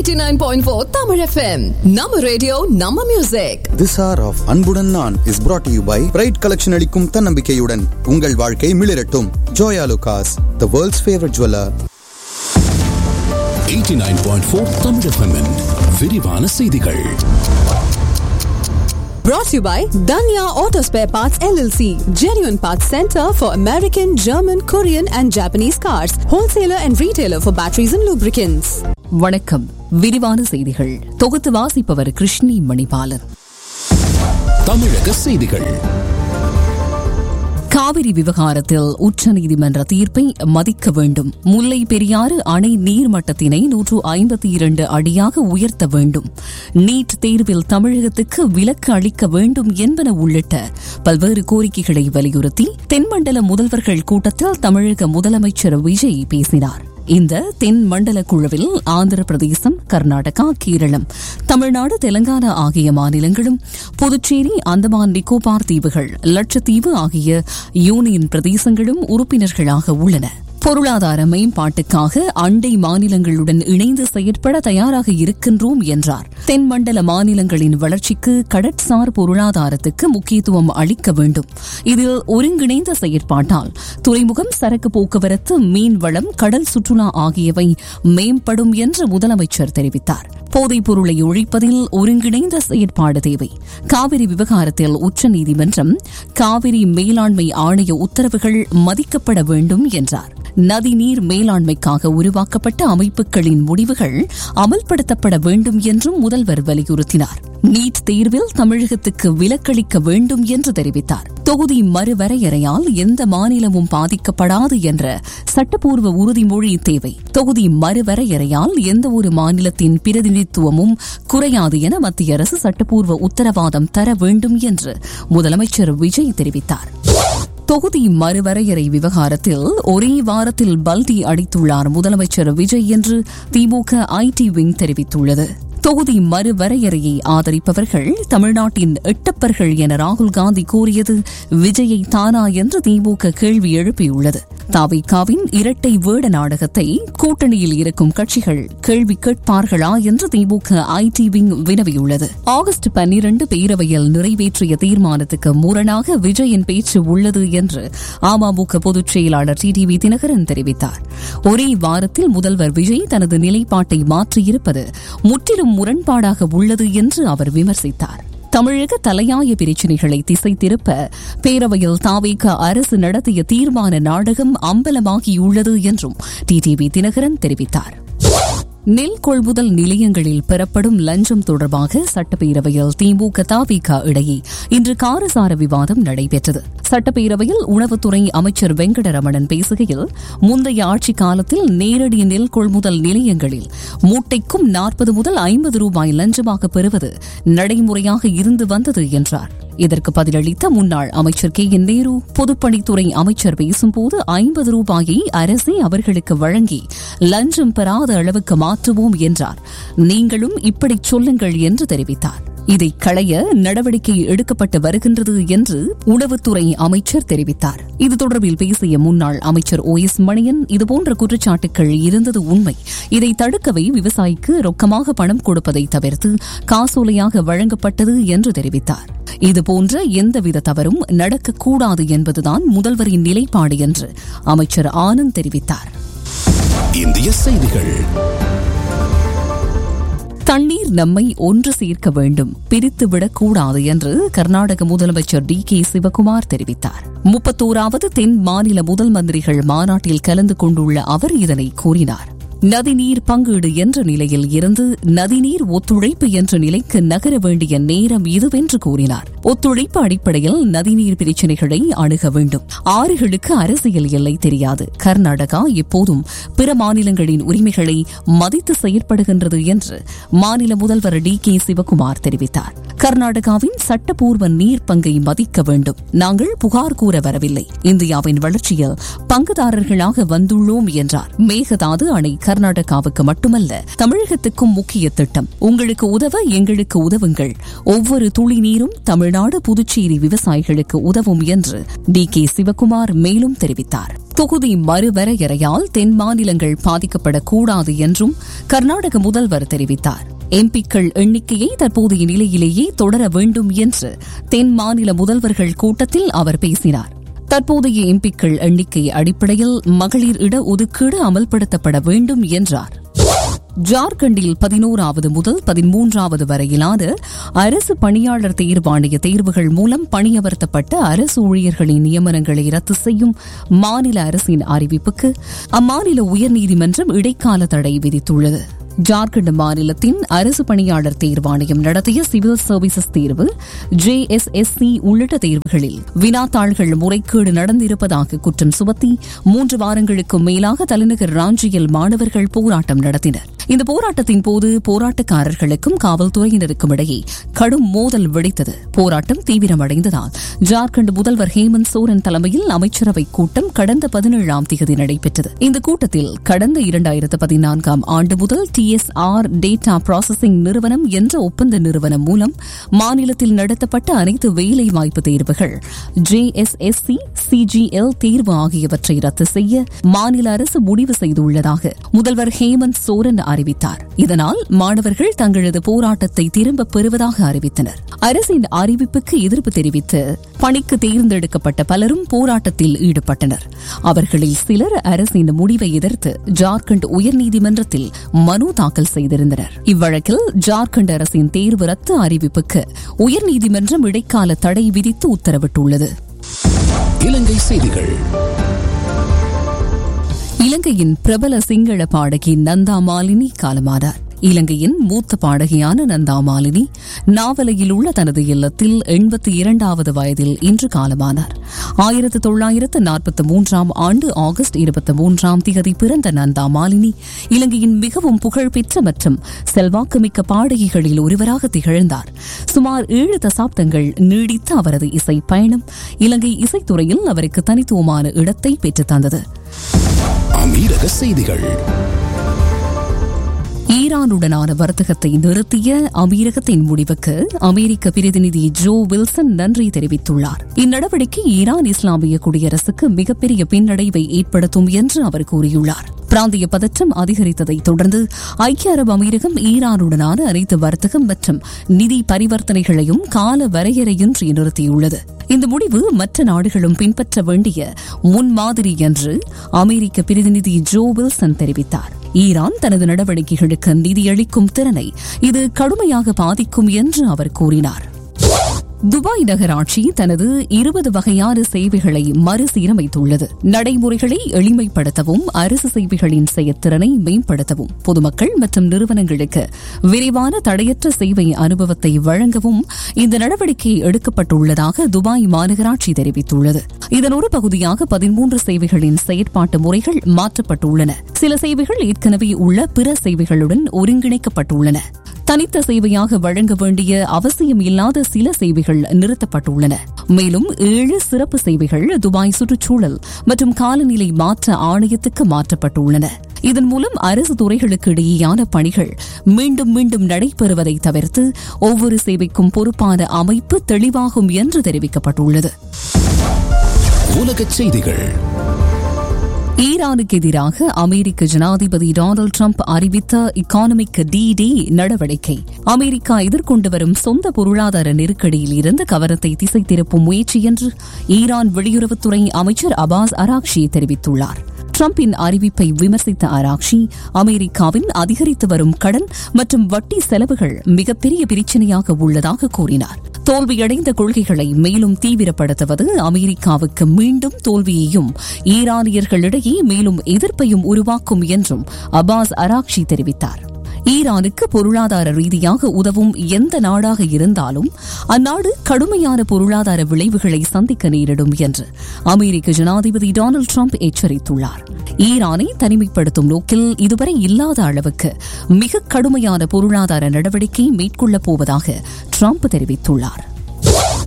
89.4 Tamil FM. நம்ம radio நம்ம music This hour of அன்புடன் நான் is brought to you by bright collection அளிக்கும் தன்னம்பிக்கையுடன் உங்கள் வாழ்க்கை மிளிரட்டும் Joya லுகாஸ் the world's favorite jeweler 89.4 Tamil FM -இன் விரிவான செய்திகள் brought to you by Danya Auto Spare Parts LLC. Genuine Parts Center for American, German, Korean and Japanese cars. Wholesaler and retailer for batteries and lubricants. வணக்கம் விரிவான செய்திகள் தொகுத்து வாசிப்பவர் கிருஷ்ணி மணிபாலன் தமிழக செய்திகள் காவிரி விவகாரத்தில் உச்சநீதிமன்ற தீர்ப்பை மதிக்க வேண்டும் முல்லை பெரியாறு அணை நீர்மட்டத்தினை நூற்று ஐம்பத்தி இரண்டு அடியாக உயர்த்த வேண்டும் நீட் தேர்வில் தமிழகத்துக்கு விலக்கு அளிக்க வேண்டும் என்பன உள்ளிட்ட பல்வேறு கோரிக்கைகளை வலியுறுத்தி தென்மண்டல முதல்வர்கள் கூட்டத்தில் தமிழக முதலமைச்சர் விஜய் பேசினார் இந்த தென் மண்டல குழுவில் ஆந்திர பிரதேசம் கர்நாடகா கேரளம் தமிழ்நாடு தெலங்கானா ஆகிய மாநிலங்களும் புதுச்சேரி அந்தமான் நிக்கோபார் தீவுகள் லட்சத்தீவு ஆகிய யூனியன் பிரதேசங்களும் உறுப்பினர்களாக உள்ளன பொருளாதார மேம்பாட்டுக்காக அண்டை மாநிலங்களுடன் இணைந்து செயற்பட தயாராக இருக்கின்றோம் என்றார் தென்மண்டல மாநிலங்களின் வளர்ச்சிக்கு கடற்சார் பொருளாதாரத்துக்கு முக்கியத்துவம் அளிக்க வேண்டும் இதில் ஒருங்கிணைந்த செயற்பாட்டால் துறைமுகம் சரக்கு போக்குவரத்து மீன்வளம் கடல் சுற்றுலா ஆகியவை மேம்படும் என்று முதலமைச்சர் தெரிவித்தார் போதைப் பொருளை ஒழிப்பதில் ஒருங்கிணைந்த செயற்பாடு தேவை காவிரி விவகாரத்தில் உச்சநீதிமன்றம் காவிரி மேலாண்மை ஆணைய உத்தரவுகள் மதிக்கப்பட வேண்டும் என்றார் நதிநீர் மேலாண்மைக்காக உருவாக்கப்பட்ட அமைப்புகளின் முடிவுகள் அமல்படுத்தப்பட வேண்டும் என்றும் முதல்வர் வலியுறுத்தினார் நீட் தேர்வில் தமிழகத்துக்கு விலக்களிக்க வேண்டும் என்று தெரிவித்தார் தொகுதி மறுவரையறையால் எந்த மாநிலமும் பாதிக்கப்படாது என்ற சட்டப்பூர்வ உறுதிமொழி தேவை தொகுதி மறுவரையறையால் எந்த ஒரு மாநிலத்தின் பிரதிநிதித்துவமும் குறையாது என மத்திய அரசு சட்டப்பூர்வ உத்தரவாதம் தர வேண்டும் என்று முதலமைச்சர் விஜய் தெரிவித்தார் தொகுதி மறுவரையறை விவகாரத்தில் ஒரே வாரத்தில் பல்டி அடித்துள்ளார் முதலமைச்சர் விஜய் என்று திமுக ஐடி விங் தெரிவித்துள்ளது தொகுதி மறுவரையறையை ஆதரிப்பவர்கள் தமிழ்நாட்டின் எட்டப்பர்கள் என ராகுல் காந்தி கூறியது விஜயை தானா என்று திமுக கேள்வி எழுப்பியுள்ளது தாவிகாவின் இரட்டை வேட நாடகத்தை கூட்டணியில் இருக்கும் கட்சிகள் கேள்வி கேட்பார்களா என்று திமுக ஐடி விங் வினவியுள்ளது ஆகஸ்ட் பன்னிரண்டு பேரவையில் நிறைவேற்றிய தீர்மானத்துக்கு முரணாக விஜயின் பேச்சு உள்ளது என்று அமமுக பொதுச் செயலாளர் டி டிவி தினகரன் தெரிவித்தார் ஒரே வாரத்தில் முதல்வர் விஜய் தனது நிலைப்பாட்டை மாற்றியிருப்பது முற்றிலும் முரண்பாடாக உள்ளது என்று அவர் விமர்சித்தார் தமிழக தலையாய பிரச்சினைகளை திசை திருப்ப பேரவையில் தாவேக அரசு நடத்திய தீர்மான நாடகம் அம்பலமாகியுள்ளது என்றும் டிடிவி தினகரன் தெரிவித்தார் நெல் கொள்முதல் நிலையங்களில் பெறப்படும் லஞ்சம் தொடர்பாக சட்டப்பேரவையில் திமுக தாவிக இடையே இன்று காரசார விவாதம் நடைபெற்றது சட்டப்பேரவையில் உணவுத்துறை அமைச்சர் வெங்கடரமணன் பேசுகையில் முந்தைய ஆட்சி காலத்தில் நேரடி நெல் கொள்முதல் நிலையங்களில் மூட்டைக்கும் நாற்பது முதல் ஐம்பது ரூபாய் லஞ்சமாக பெறுவது நடைமுறையாக இருந்து வந்தது என்றார் இதற்கு பதிலளித்த முன்னாள் அமைச்சர் கே என் நேரு பொதுப்பணித்துறை அமைச்சர் பேசும்போது ஐம்பது ரூபாயை அரசே அவர்களுக்கு வழங்கி லஞ்சம் பெறாத அளவுக்கு மாற்றுவோம் என்றார் நீங்களும் இப்படி சொல்லுங்கள் என்று தெரிவித்தார் இதை களைய நடவடிக்கை எடுக்கப்பட்டு வருகின்றது என்று உணவுத்துறை அமைச்சர் தெரிவித்தார் இது தொடர்பில் பேசிய முன்னாள் அமைச்சர் ஓ எஸ் மணியன் இதுபோன்ற குற்றச்சாட்டுகள் இருந்தது உண்மை இதை தடுக்கவே விவசாயிக்கு ரொக்கமாக பணம் கொடுப்பதை தவிர்த்து காசோலையாக வழங்கப்பட்டது என்று தெரிவித்தார் இதுபோன்ற எந்தவித தவறும் நடக்கக்கூடாது என்பதுதான் முதல்வரின் நிலைப்பாடு என்று அமைச்சர் ஆனந்த் தெரிவித்தார் இந்திய செய்திகள் தண்ணீர் நம்மை ஒன்று சேர்க்க வேண்டும் பிரித்துவிடக் கூடாது என்று கர்நாடக முதலமைச்சர் டி கே சிவகுமார் தெரிவித்தார் முப்பத்தோராவது தென் மாநில முதல் மந்திரிகள் மாநாட்டில் கலந்து கொண்டுள்ள அவர் இதனை கூறினார் நதிநீர் பங்கீடு என்ற நிலையில் இருந்து நதிநீர் ஒத்துழைப்பு என்ற நிலைக்கு நகர வேண்டிய நேரம் இதுவென்று கூறினார் ஒத்துழைப்பு அடிப்படையில் நதிநீர் பிரச்சினைகளை அணுக வேண்டும் ஆறுகளுக்கு அரசியல் எல்லை தெரியாது கர்நாடகா எப்போதும் பிற மாநிலங்களின் உரிமைகளை மதித்து செயற்படுகின்றது என்று மாநில முதல்வர் டி கே சிவகுமார் தெரிவித்தார் கர்நாடகாவின் சட்டப்பூர்வ நீர் பங்கை மதிக்க வேண்டும் நாங்கள் புகார் கூற வரவில்லை இந்தியாவின் வளர்ச்சியில் பங்குதாரர்களாக வந்துள்ளோம் என்றார் மேகதாது அணை கர்நாடகாவுக்கு மட்டுமல்ல தமிழகத்துக்கும் முக்கிய திட்டம் உங்களுக்கு உதவ எங்களுக்கு உதவுங்கள் ஒவ்வொரு துளி நீரும் தமிழ்நாடு புதுச்சேரி விவசாயிகளுக்கு உதவும் என்று டி கே சிவகுமார் மேலும் தெரிவித்தார் தொகுதி மறுவரையறையால் தென் மாநிலங்கள் பாதிக்கப்படக்கூடாது என்றும் கர்நாடக முதல்வர் தெரிவித்தார் எம்பிக்கள் எண்ணிக்கையை தற்போதைய நிலையிலேயே தொடர வேண்டும் என்று தென் மாநில முதல்வர்கள் கூட்டத்தில் அவர் பேசினார் தற்போதைய எம்பிக்கள் எண்ணிக்கை அடிப்படையில் மகளிர் இட ஒதுக்கீடு அமல்படுத்தப்பட வேண்டும் என்றார் ஜார்க்கண்டில் பதினோராவது முதல் பதிமூன்றாவது வரையிலான அரசு பணியாளர் தேர்வாணைய தேர்வுகள் மூலம் பணியமர்த்தப்பட்ட அரசு ஊழியர்களின் நியமனங்களை ரத்து செய்யும் மாநில அரசின் அறிவிப்புக்கு அம்மாநில உயர்நீதிமன்றம் இடைக்கால தடை விதித்துள்ளது ஜார்க்கண்ட் மாநிலத்தின் அரசு பணியாளர் தேர்வாணையம் நடத்திய சிவில் சர்வீசஸ் தேர்வு ஜேஎஸ்எஸ்சி உள்ளிட்ட தேர்வுகளில் வினாத்தாள்கள் முறைகேடு நடந்திருப்பதாக குற்றம் சுமத்தி மூன்று வாரங்களுக்கும் மேலாக தலைநகர் ராஞ்சியில் மாணவர்கள் போராட்டம் நடத்தினர் இந்த போராட்டத்தின் போது போராட்டக்காரர்களுக்கும் காவல்துறையினருக்கும் இடையே கடும் மோதல் வெடித்தது போராட்டம் தீவிரமடைந்ததால் ஜார்க்கண்ட் முதல்வர் ஹேமந்த் சோரன் தலைமையில் அமைச்சரவை கூட்டம் கடந்த பதினேழாம் தேதி நடைபெற்றது இந்த கூட்டத்தில் கடந்த இரண்டாயிரத்து பதினான்காம் ஆண்டு முதல் டிஎஸ்ஆர் டேட்டா ப்ராசஸிங் நிறுவனம் என்ற ஒப்பந்த நிறுவனம் மூலம் மாநிலத்தில் நடத்தப்பட்ட அனைத்து வேலைவாய்ப்பு தேர்வுகள் ஜேஎஸ்எஸ்சி சிஜிஎல் தேர்வு ஆகியவற்றை ரத்து செய்ய மாநில அரசு முடிவு செய்துள்ளதாக முதல்வர் ஹேமந்த் சோரன் அறிவித்தார் இதனால் மாணவர்கள் தங்களது போராட்டத்தை திரும்பப் பெறுவதாக அறிவித்தனர் அரசின் அறிவிப்புக்கு எதிர்ப்பு தெரிவித்து பணிக்கு தேர்ந்தெடுக்கப்பட்ட பலரும் போராட்டத்தில் ஈடுபட்டனர் அவர்களில் சிலர் அரசின் முடிவை எதிர்த்து ஜார்க்கண்ட் உயர்நீதிமன்றத்தில் மனு தாக்கல் செய்திருந்தனர் இவ்வழக்கில் ஜார்க்கண்ட் அரசின் தேர்வு ரத்து அறிவிப்புக்கு உயர்நீதிமன்றம் இடைக்கால தடை விதித்து உத்தரவிட்டுள்ளது இலங்கை செய்திகள் இலங்கையின் பிரபல சிங்கள பாடகி நந்தா மாலினி காலமானார் இலங்கையின் மூத்த பாடகியான நந்தா மாலினி நாவலையில் உள்ள தனது இல்லத்தில் எண்பத்தி இரண்டாவது வயதில் இன்று காலமானார் ஆயிரத்து தொள்ளாயிரத்து நாற்பத்தி மூன்றாம் ஆண்டு ஆகஸ்ட் இருபத்தி மூன்றாம் தேதி பிறந்த நந்தா மாலினி இலங்கையின் மிகவும் புகழ்பெற்ற மற்றும் செல்வாக்குமிக்க பாடகிகளில் ஒருவராக திகழ்ந்தார் சுமார் ஏழு தசாப்தங்கள் நீடித்த அவரது இசை பயணம் இலங்கை இசைத்துறையில் அவருக்கு தனித்துவமான இடத்தை பெற்றுத் தந்தது அமீரக செய்திகள் ஈரானுடனான வர்த்தகத்தை நிறுத்திய அமீரகத்தின் முடிவுக்கு அமெரிக்க பிரதிநிதி ஜோ வில்சன் நன்றி தெரிவித்துள்ளார் இந்நடவடிக்கை ஈரான் இஸ்லாமிய குடியரசுக்கு மிகப்பெரிய பின்னடைவை ஏற்படுத்தும் என்று அவர் கூறியுள்ளார் பிராந்திய பதற்றம் அதிகரித்ததை தொடர்ந்து ஐக்கிய அரபு அமீரகம் ஈரானுடனான அனைத்து வர்த்தகம் மற்றும் நிதி பரிவர்த்தனைகளையும் கால வரையறையின்றி நிறுத்தியுள்ளது இந்த முடிவு மற்ற நாடுகளும் பின்பற்ற வேண்டிய முன்மாதிரி என்று அமெரிக்க பிரதிநிதி ஜோ வில்சன் தெரிவித்தார் ஈரான் தனது நடவடிக்கைகளுக்கு நிதியளிக்கும் திறனை இது கடுமையாக பாதிக்கும் என்று அவர் கூறினார் துபாய் நகராட்சி தனது இருபது வகையான சேவைகளை மறுசீரமைத்துள்ளது நடைமுறைகளை எளிமைப்படுத்தவும் அரசு சேவைகளின் செயற்திறனை மேம்படுத்தவும் பொதுமக்கள் மற்றும் நிறுவனங்களுக்கு விரிவான தடையற்ற சேவை அனுபவத்தை வழங்கவும் இந்த நடவடிக்கை எடுக்கப்பட்டுள்ளதாக துபாய் மாநகராட்சி தெரிவித்துள்ளது இதன் ஒரு பகுதியாக பதிமூன்று சேவைகளின் செயற்பாட்டு முறைகள் மாற்றப்பட்டுள்ளன சில சேவைகள் ஏற்கனவே உள்ள பிற சேவைகளுடன் ஒருங்கிணைக்கப்பட்டுள்ளன தனித்த சேவையாக வழங்க வேண்டிய அவசியம் இல்லாத சில சேவைகள் நிறுத்தப்பட்டுள்ளன மேலும் ஏழு சிறப்பு சேவைகள் துபாய் சுற்றுச்சூழல் மற்றும் காலநிலை மாற்ற ஆணையத்துக்கு மாற்றப்பட்டுள்ளன இதன் மூலம் அரசு துறைகளுக்கு இடையேயான பணிகள் மீண்டும் மீண்டும் நடைபெறுவதை தவிர்த்து ஒவ்வொரு சேவைக்கும் பொறுப்பான அமைப்பு தெளிவாகும் என்று தெரிவிக்கப்பட்டுள்ளது உலகச் செய்திகள் ஈரானுக்கு எதிராக அமெரிக்க ஜனாதிபதி டொனால்டு டிரம்ப் அறிவித்த இக்கானமிக் டி டே நடவடிக்கை அமெரிக்கா எதிர்கொண்டு வரும் சொந்த பொருளாதார நெருக்கடியில் இருந்து கவனத்தை திசை திருப்பும் முயற்சி என்று ஈரான் வெளியுறவுத்துறை அமைச்சர் அபாஸ் அராக்ஷி தெரிவித்துள்ளார் டிரம்பின் அறிவிப்பை விமர்சித்த அராக்ஷி அமெரிக்காவின் அதிகரித்து வரும் கடன் மற்றும் வட்டி செலவுகள் மிகப்பெரிய பிரச்சனையாக உள்ளதாக கூறினார் தோல்வியடைந்த கொள்கைகளை மேலும் தீவிரப்படுத்துவது அமெரிக்காவுக்கு மீண்டும் தோல்வியையும் ஈரானியர்களிடையே மேலும் எதிர்ப்பையும் உருவாக்கும் என்றும் அபாஸ் அராக்ஷி தெரிவித்தார் ஈரானுக்கு பொருளாதார ரீதியாக உதவும் எந்த நாடாக இருந்தாலும் அந்நாடு கடுமையான பொருளாதார விளைவுகளை சந்திக்க நேரிடும் என்று அமெரிக்க ஜனாதிபதி டொனால்டு டிரம்ப் எச்சரித்துள்ளார் ஈரானை தனிமைப்படுத்தும் நோக்கில் இதுவரை இல்லாத அளவுக்கு மிக கடுமையான பொருளாதார நடவடிக்கை மேற்கொள்ளப் போவதாக டிரம்ப் தெரிவித்துள்ளார்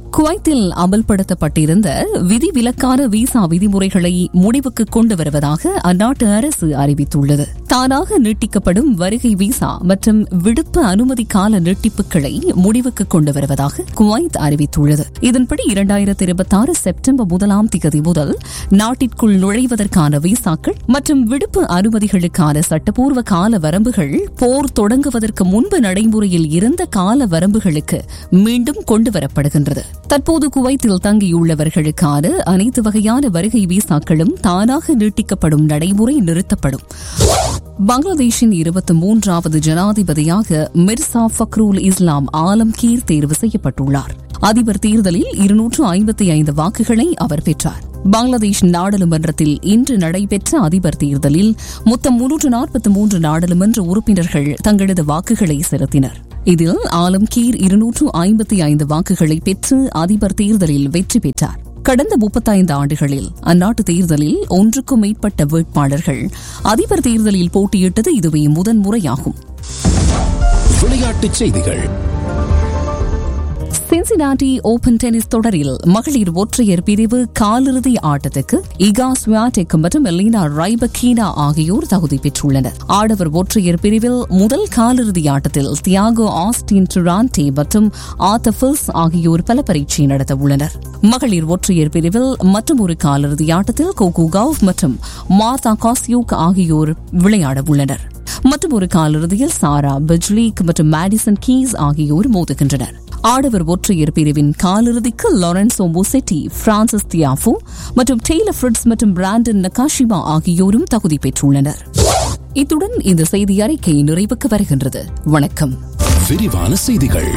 குவைத்தில் அமல்படுத்தப்பட்டிருந்த விதிவிலக்கான விசா விதிமுறைகளை முடிவுக்கு கொண்டு வருவதாக அந்நாட்டு அரசு அறிவித்துள்ளது தானாக நீட்டிக்கப்படும் வருகை விசா மற்றும் விடுப்பு அனுமதி கால நீட்டிப்புகளை முடிவுக்கு கொண்டு வருவதாக குவைத் அறிவித்துள்ளது இதன்படி இரண்டாயிரத்தி இருபத்தி ஆறு செப்டம்பர் முதலாம் திகதி முதல் நாட்டிற்குள் நுழைவதற்கான விசாக்கள் மற்றும் விடுப்பு அனுமதிகளுக்கான சட்டப்பூர்வ கால வரம்புகள் போர் தொடங்குவதற்கு முன்பு நடைமுறையில் இருந்த கால வரம்புகளுக்கு மீண்டும் கொண்டுவரப்படுகின்றது தற்போது குவைத்தில் தங்கியுள்ளவர்களுக்கான அனைத்து வகையான வருகை விசாக்களும் தானாக நீட்டிக்கப்படும் நடைமுறை நிறுத்தப்படும் பங்களாதேஷின் இருபத்தி மூன்றாவது ஜனாதிபதியாக மிர்சா ஃபக்ரூல் இஸ்லாம் ஆலம்கீர் தேர்வு செய்யப்பட்டுள்ளார் அதிபர் தேர்தலில் இருநூற்று ஐம்பத்தி ஐந்து வாக்குகளை அவர் பெற்றார் பங்களாதேஷ் நாடாளுமன்றத்தில் இன்று நடைபெற்ற அதிபர் தேர்தலில் மொத்தம் முன்னூற்று நாற்பத்தி மூன்று நாடாளுமன்ற உறுப்பினர்கள் தங்களது வாக்குகளை செலுத்தினர் இதில் ஆலம்கீர் இருநூற்று ஐம்பத்தி ஐந்து வாக்குகளை பெற்று அதிபர் தேர்தலில் வெற்றி பெற்றார் கடந்த முப்பத்தைந்து ஆண்டுகளில் அந்நாட்டு தேர்தலில் ஒன்றுக்கும் மேற்பட்ட வேட்பாளர்கள் அதிபர் தேர்தலில் போட்டியிட்டது இதுவே முதன்முறையாகும் விளையாட்டுச் செய்திகள் சின்சினாட்டி ஓபன் டென்னிஸ் தொடரில் மகளிர் ஒற்றையர் பிரிவு காலிறுதி ஆட்டத்துக்கு இகா ஸ்வியாடெக் மற்றும் எலினா ரைபக்கீனா ஆகியோர் தகுதி பெற்றுள்ளனர் ஆடவர் ஒற்றையர் பிரிவில் முதல் காலிறுதி ஆட்டத்தில் தியாகோ ஆஸ்டின் டுரான்டே மற்றும் ஆத்தபில்ஸ் ஆகியோர் பல பரீட்சை நடத்த உள்ளனர் மகளிர் ஒற்றையர் பிரிவில் மற்றும் ஒரு காலிறுதி ஆட்டத்தில் கோகு கவுப் மற்றும் மார்தா காஸ்யூக் ஆகியோர் விளையாட உள்ளனர் மற்றும் ஒரு காலிறுதியில் சாரா பிஜ்லீக் மற்றும் மேடிசன் கீஸ் ஆகியோர் மோதுகின்றனர் ஆடவர் ஒற்றையர் பிரிவின் காலிறுதிக்கு லாரன்சோ முசெட்டி பிரான்சிஸ் தியாஃபோ மற்றும் டெய்லர் ஃபிரிட்ஸ் மற்றும் பிராண்டன் நகாஷிமா ஆகியோரும் தகுதி பெற்றுள்ளனர் இத்துடன் இந்த செய்தி அறிக்கை நிறைவுக்கு வருகின்றது வணக்கம் விரிவான செய்திகள்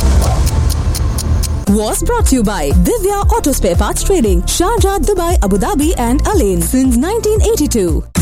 Was brought to you by Divya Auto Spare Parts Trading, Sharjah, Dubai, Abu Dhabi, and Alain since 1982.